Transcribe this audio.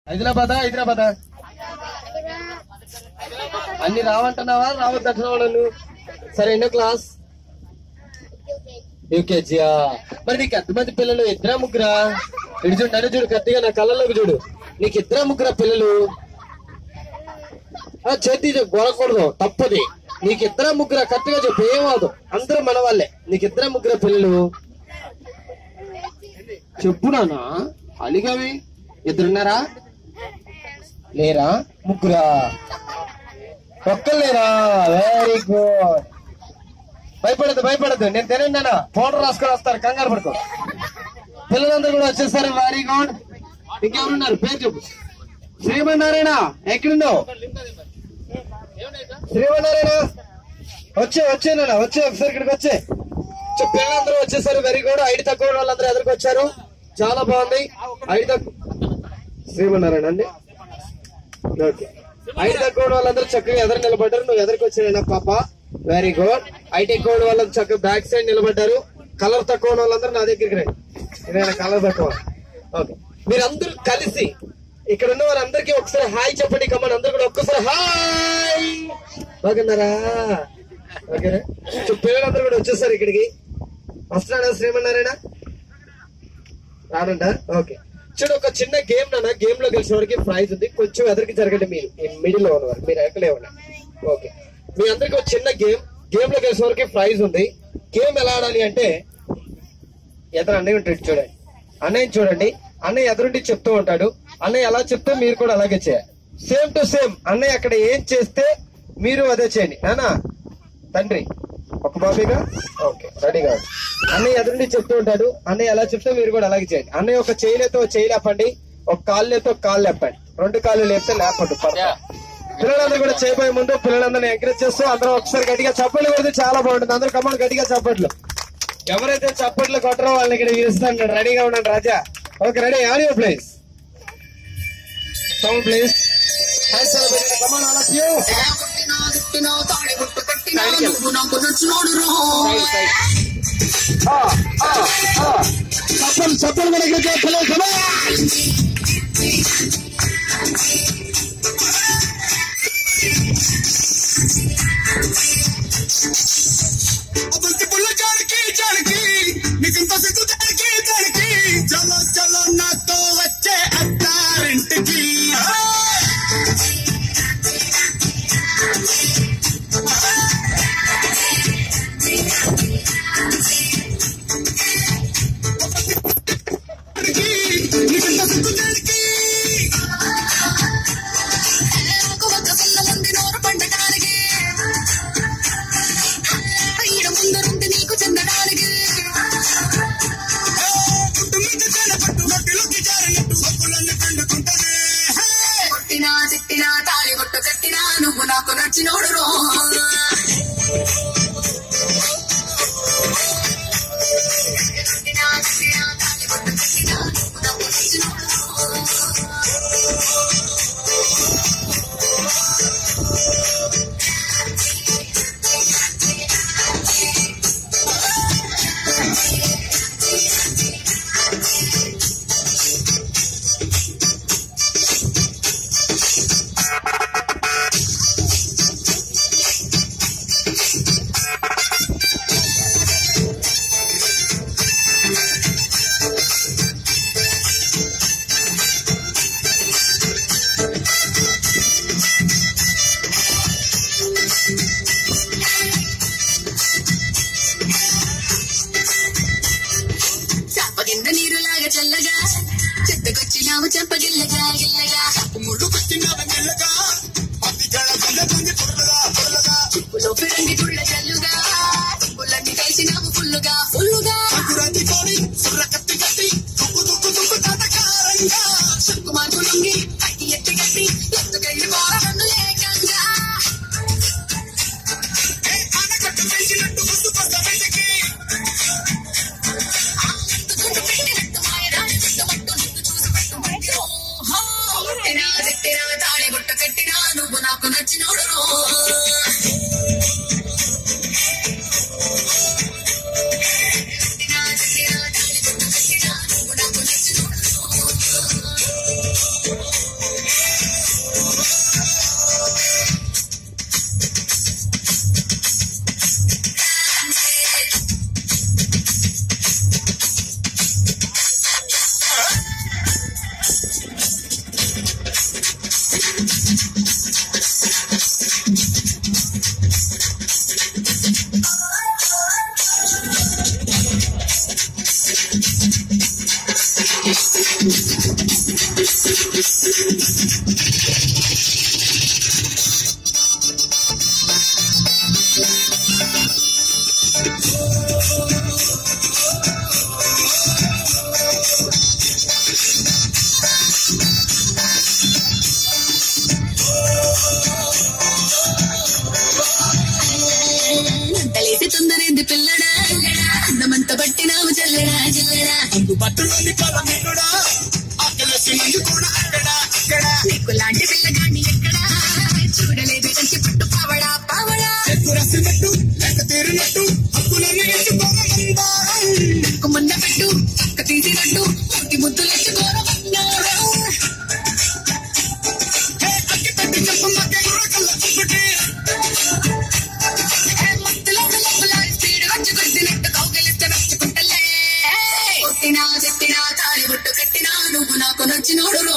హైదరాబాదా హైదరాబాదా అన్ని రావంటున్నావా రావద్దంటున్నావా నన్ను సరే ఎన్నో క్లాస్ యూకేజీయా మరి నీకు ఎంతమంది పిల్లలు ఇద్దరా ముగ్గురా ఇటు చూడు నన్ను చూడు కత్తిగా నా కళ్ళలోకి చూడు నీకు ఇద్దరా ముగ్గురా పిల్లలు ఆ చేతి గొడకూడదు తప్పది నీకు ఇద్దరా ముగ్గురా కరెక్ట్గా చెప్పు ఏమవదు అందరూ మన వాళ్ళే నీకు ఇద్దరా ముగ్గురా పిల్లలు చెప్పు నానా అలిగావి ఇద్దరున్నారా లేరా ముగ్గురా ఒక్కరు లేరా వెరీ గుడ్ భయపడద్దు భయపడద్దు నేను తినండి పౌడర్ రాసుకొని వస్తారు కంగారు పడుకో పిల్లలందరూ కూడా వచ్చేస్తారు వెరీ గుడ్ ఇంకెవరున్నారు పేరు చెప్పు శ్రీమన్నారాయణ ఎక్కడున్నావు శ్రీమన్నారాయణ వచ్చే వచ్చే నాన్న వచ్చే ఒకసారి ఇక్కడికి వచ్చే చూ, పిల్లలందరూ వచ్చేసారు వెరీ గుడ్ ఐడి తక్కువ ఉన్న వాళ్ళందరూ ఎదురుకు వచ్చారు చాలా బాగుంది ఐడి తక్కువ శ్రీమన్నారాయణ అండి ఓకే ఐడి తక్కువ ఉన్న వాళ్ళందరూ చక్కగా ఎదురు నిలబడ్డారు నువ్వు ఎదురుకు వచ్చాడు పాప వెరీ గుడ్ ఐటీ ఎక్కువ ఉన్న వాళ్ళందరూ చక్కగా బ్యాక్ సైడ్ నిలబడ్డారు కలర్ తక్కువ ఉన్న వాళ్ళందరూ నా దగ్గరికి రండి ఇదేనా కలర్ తక్కువ ఓకే మీరందరూ కలిసి ఇక్కడ ఉన్న వారందరికీ ఒకసారి హాయ్ చెప్పండి కమ్మని అందరూ కూడా ఒక్కసారి హాయ్ బాగున్నారా ఓకేనా సో పిల్లలందరూ కూడా వచ్చేసారు ఇక్కడికి వస్తున్నాడా శ్రీమన్నారాయణ రానంట ఓకే చూడు ఒక చిన్న గేమ్ నాన్న గేమ్ లో గెలిచిన వారికి ప్రైజ్ ఉంది కొంచెం ఎదరికి జరగండి మీరు మిడిల్ లో ఉన్నవారు మీరు ఎక్కలే ఉన్నారు ఓకే మీ అందరికి ఒక చిన్న గేమ్ గేమ్ లో గెలిచిన వారికి ప్రైజ్ ఉంది గేమ్ ఎలా ఆడాలి అంటే ఎదురు అన్నయ్య ఉంటాడు చూడండి అన్నయ్య చూడండి అన్నయ్య ఎదురుండి చెప్తూ ఉంటాడు అన్నయ్య ఎలా చెప్తే మీరు కూడా అలాగే చేయాలి సేమ్ టు సేమ్ అన్నయ్య అక్కడ ఏం చేస్తే మీరు అదే చేయండి నానా తండ్రి ఒక బాబీగా ఓకే రెడీగా ఉంది. అన్నయ్య ఎదురుండి చెప్తూ ఉంటాడు అన్నయ్య ఎలా చెప్తే మీరు కూడా అలాగే చేయండి అన్నయ్య ఒక చేయలేతో ఒక చేయి లేపండి ఒక కాళ్ళు లేతో ఒక కాళ్ళు లేపండి రెండు కాళ్ళు లేపితే లేపండి పడతా పిల్లలందరూ కూడా చేయబోయే ముందు పిల్లలందరినీ ఎంకరేజ్ చేస్తూ అందరూ ఒకసారి గట్టిగా చప్పట్లు కొడితే చాలా బాగుంటుంది అందరూ కమ్మని గట్టిగా చప్పట్లు ఎవరైతే చప్పట్లు కొట్టరో వాళ్ళని ఇక్కడ పిలుస్తాను రెడీగా ఉండండి Raja okay ready audio please sound please hi celebrity come on all of you కొట్టినా తిట్టినా తాడి గుట్టు కట్టినా నువ్వు నాకు నచ్చినోడు రో చప్పలు చప్పలు కూడా ఇక్కడ పిల్లలు కమాన్ అబంతి పుల్ల జాడికి జాడికి నీకింత సిగ్గు జాడికి జాడికి చలో చలో నాతో వచ్చే అత్తారింటికి నీకింత సిగ్గు జాడికి ఒక ఒక్క పిల్ల మంది నోరు పండటానికి ఈడ ముందరుంది నీకు చెందడానికి కొట్టినా తిట్టినా తాళి కొట్టు కట్టినా నువ్వు నాకు నచ్చినోడు రో కొట్టినా తిట్టినా తాళి కొట్టు కట్టినా నువ్వు నాకు నచ్చినోడు రో చాప కింద నీరులాగా చల్లగా చెట్టుకొచ్చినావు చెంపగిల్లగా గిల్లగా ముళ్ళు పెట్టినావు మెల్లగా పత్తి జడ బంది పొరలగా పొరలగా చిప్పులో పిరంగి గుళ్ళ చల్లుగా చిప్పులన్నీ కలిసినావు ఫుల్లుగా ఫుల్లుగా సంకురాతి కోడి సుర్ర కత్తి కట్టి దుక్కు దుక్కు దుక్కు తాతకారంగా సుక్కు మార్పు లొంగి కట్టి ఎత్తి కట్టి ఎత్తుకెళ్ళి పోర నన్ను లేకంగా ఏ ఆనకట్ట పెంచినట్టు ముందు పక్క బయటికి నువ్వు నాకు నచ్చినోడు రో. కట్టినా, కట్టినా, తాళి బొట్టు కట్టినా, నువ్వు నాకు నచ్చినోడు రో. తలేసి తొందరేంది పిల్లడా అందమంత పట్టినావు చల్లడా చల్లడా అందుబాటులోని పదమికుడా ఆకలసి మంది కూడా అక్కడ అక్కడ నీకు లాంటి పిల్లగాన్ని ఎక్కడా చూడలేదు కంచి పట్టు పావడా పావడా చెక్కు రాసినట్టు లెక్క తీరినట్టు హక్కులన్నీ ఎత్తుకోమందారం నీకు మొన్న పెట్టు పక్క తీసినట్టు మూటి ముద్దులెచ్చి కోరమన్నారు హే అక్కి పెట్టి చెప్పు మాకే కళ్ళ చుట్టుటి మత్తులో లోపల స్పీడ్ వచ్చి కొట్టినట్టు కౌగిలిస్తే నచ్చుకుంటలే కొట్టినా తిట్టినా తాళి బుట్టు కట్టినా నువ్వు నాకు నచ్చినోడు